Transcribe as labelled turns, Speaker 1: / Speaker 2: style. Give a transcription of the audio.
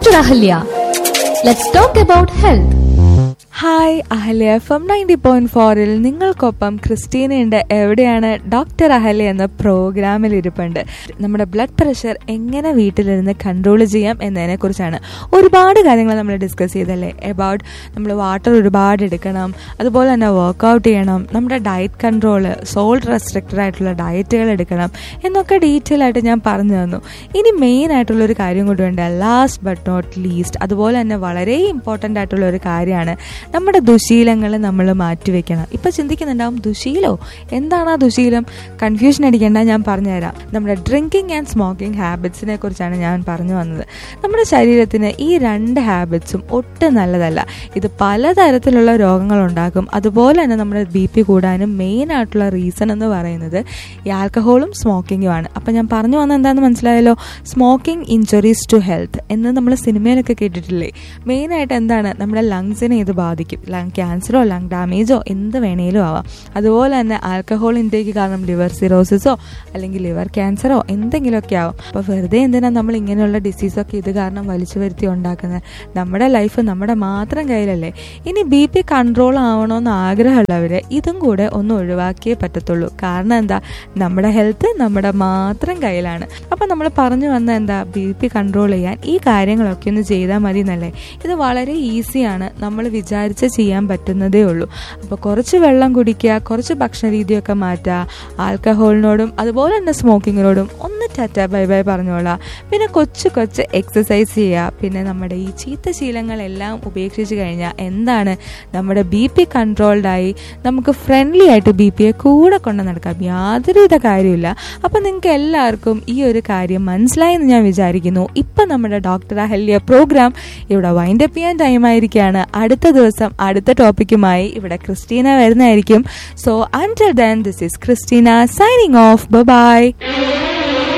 Speaker 1: Dr. Ahalya. Let's talk about health.
Speaker 2: Hi Ahalya F M ninety point ഫോറിൽ നിങ്ങൾക്കൊപ്പം ക്രിസ്റ്റീനയുണ്ട് എവിടെയാണ് doctor Ahalya എന്ന പ്രോഗ്രാമിൽ ഇരിപ്പുണ്ട് നമ്മുടെ ബ്ലഡ് പ്രഷർ എങ്ങനെ വീട്ടിലിരുന്ന് കൺട്രോൾ ചെയ്യാം എന്നതിനെ കുറിച്ചാണ് ഒരുപാട് കാര്യങ്ങൾ നമ്മൾ ഡിസ്കസ് ചെയ്തല്ലേ എബൌട്ട് നമ്മൾ വാട്ടർ ഒരുപാട് എടുക്കണം അതുപോലെ തന്നെ വർക്കൗട്ട് ചെയ്യണം നമ്മുടെ ഡയറ്റ് കൺട്രോൾ സോൾട്ട് റെസ്ട്രിക്റ്റഡ് ആയിട്ടുള്ള ഡയറ്റുകൾ എടുക്കണം എന്നൊക്കെ ഡീറ്റെയിൽ ആയിട്ട് ഞാൻ പറഞ്ഞു തന്നു ഇനി മെയിൻ ആയിട്ടുള്ള ഒരു കാര്യം കൂടി ഉണ്ട് ലാസ്റ്റ് ബട്ട് നോട്ട് ലീസ്റ്റ് അതുപോലെ തന്നെ വളരെ ഇമ്പോർട്ടൻ്റ് ആയിട്ടുള്ള ഒരു കാര്യമാണ് നമ്മുടെ ദുശീലങ്ങൾ നമ്മൾ മാറ്റിവെക്കണം ഇപ്പം ചിന്തിക്കുന്നുണ്ടാവും ദുശീലോ എന്താണ് ആ ദുശീലം കൺഫ്യൂഷൻ അടിക്കേണ്ട ഞാൻ പറഞ്ഞുതരാം നമ്മുടെ ഡ്രിങ്കിങ് ആൻഡ് സ്മോക്കിംഗ് ഹാബിറ്റ്സിനെ കുറിച്ചാണ് ഞാൻ പറഞ്ഞു വന്നത് നമ്മുടെ ശരീരത്തിന് ഈ രണ്ട് ഹാബിറ്റ്സും ഒട്ടും നല്ലതല്ല ഇത് പലതരത്തിലുള്ള രോഗങ്ങൾ ഉണ്ടാക്കും അതുപോലെ തന്നെ നമ്മുടെ ബി പി കൂടാനും മെയിൻ ആയിട്ടുള്ള റീസൺ എന്ന് പറയുന്നത് ഈ ആൽക്കഹോളും സ്മോക്കിങ്ങുമാണ് അപ്പം ഞാൻ പറഞ്ഞു വന്നത് എന്താണെന്ന് മനസ്സിലായല്ലോ സ്മോക്കിംഗ് ഇഞ്ചുറീസ് ടു ഹെൽത്ത് എന്ന് നമ്മൾ സിനിമയിലൊക്കെ കേട്ടിട്ടില്ലേ മെയിനായിട്ട് എന്താണ് നമ്മുടെ ലങ്സിനെ ഇത് ബാധിക്കും ലങ് ക്യാൻസറോ ലങ് ഡാമേജോ എന്ത് വേണേലും ആവാം അതുപോലെ തന്നെ ആൽക്കഹോൾ ഇൻടേക്ക് കാരണം ലിവർ സിറോസിസോ അല്ലെങ്കിൽ ലിവർ ക്യാൻസറോ എന്തെങ്കിലുമൊക്കെ ആവും അപ്പോൾ വെറുതെ എന്തിനാ നമ്മൾ ഇങ്ങനെയുള്ള ഡിസീസൊക്കെ ഇത് കാരണം വലിച്ചു വരുത്തി ഉണ്ടാക്കുന്നത് നമ്മുടെ ലൈഫ് നമ്മുടെ മാത്രം കയ്യിലല്ലേ ഇനി ബി പി കൺട്രോൾ ആവണമെന്ന് ആഗ്രഹമുള്ളവർ ഇതും കൂടെ ഒന്ന് ഒഴിവാക്കിയേ പറ്റത്തുള്ളൂ കാരണം എന്താ നമ്മുടെ ഹെൽത്ത് നമ്മുടെ മാത്രം കയ്യിലാണ് അപ്പം നമ്മൾ പറഞ്ഞു വന്ന എന്താ ബി പി കൺട്രോൾ ചെയ്യാൻ ഈ കാര്യങ്ങളൊക്കെ ഒന്ന് ചെയ്താൽ മതി എന്നല്ലേ ഇത് വളരെ ഈസിയാണ് നമ്മൾ വിചാരിച്ച് ചെയ്യാൻ പറ്റുന്നതേ ഉള്ളൂ അപ്പോൾ കുറച്ച് വെള്ളം കുടിക്കുക കുറച്ച് ഭക്ഷണ രീതിയൊക്കെ മാറ്റുക ആൽക്കഹോളിനോടും അതുപോലെ തന്നെ സ്മോക്കിങ്ങിനോടും ഒന്ന് ടാറ്റ ബൈ ബൈ പറഞ്ഞോളാം പിന്നെ കൊച്ചു കൊച്ച് എക്സസൈസ് ചെയ്യുക പിന്നെ നമ്മുടെ ഈ ചീത്ത ശീലങ്ങളെല്ലാം ഉപേക്ഷിച്ച് കഴിഞ്ഞാൽ എന്താണ് നമ്മുടെ ബി പി കൺട്രോൾഡായി നമുക്ക് ഫ്രണ്ട്ലി ആയിട്ട് ബി പിയെ കൂടെ കൊണ്ട് നടക്കാം യാതൊരുവിധ കാര്യമില്ല അപ്പം നിങ്ങൾക്ക് എല്ലാവർക്കും ഈ ഒരു കാര്യം മനസ്സിലായെന്ന് ഞാൻ വിചാരിക്കുന്നു ഇപ്പം നമ്മുടെ ഡോക്ടർ അഹല്യ പ്രോഗ്രാം ഇവിടെ വൈൻഡപ്പ് ചെയ്യാൻ ടൈം ആയിരിക്കുകയാണ് അടുത്ത ദിവസം അടുത്ത ടോപ്പിക്കുമായി ഇവിടെ ക്രിസ്റ്റീന വരുന്നതായിരിക്കും so until then this is Christina signing off by